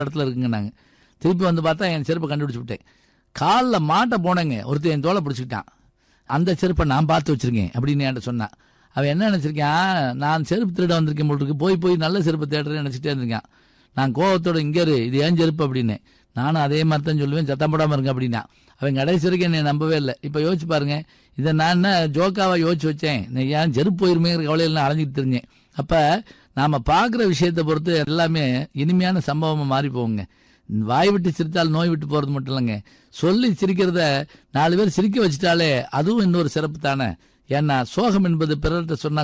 இடத்துல இருக்குங்க நாங்கள் திருப்பி வந்து பார்த்தா என் செருப்பை கண்டுபிடிச்சு விட்டேன் காலில் மாட்ட போனேங்க ஒருத்தன் என் தோலை பிடிச்சிக்கிட்டான் அந்த செருப்பை நான் பார்த்து வச்சிருக்கேன் அப்படின்னு என்கிட்ட சொன்னான் அவன் என்ன நினச்சிருக்கான் நான் செருப்பு திருட வந்திருக்கேன் போல் இருக்கு போய் போய் நல்ல செருப்பு தேடுறேன்னு நினச்சிட்டே இருந்திருக்கான் நான் கோவத்தோட இங்கே இரு இது ஏன் செருப்பு அப்படின்னு நானும் அதே மாதிரி தான் சொல்லுவேன் சத்தம் போடாமல் இருங்க அப்படின்னா அவன் கடைசி வரைக்கும் என்னை நம்பவே இல்லை இப்போ யோசிச்சு பாருங்க இதை நான் என்ன ஜோக்காவா யோசிச்சு வச்சேன் நான் ஏன் செருப்பு போயிருமேங்கிற கவலையில் நான் அலைஞ்சிட்டு தெரிஞ்சேன் அப்போ நாம் பார்க்குற விஷயத்தை பொறுத்து எல்லாமே இனிமையான சம்பவமாக மாறி போகுங்க வாய் விட்டு சிரித்தால் நோய் விட்டு போகிறது மட்டும் இல்லைங்க சொல்லி சிரிக்கிறத நாலு பேர் சிரிக்க வச்சுட்டாலே அதுவும் இன்னொரு சிறப்பு தானே ஏன்னா சோகம் என்பது பிறர்கிட்ட சொன்னா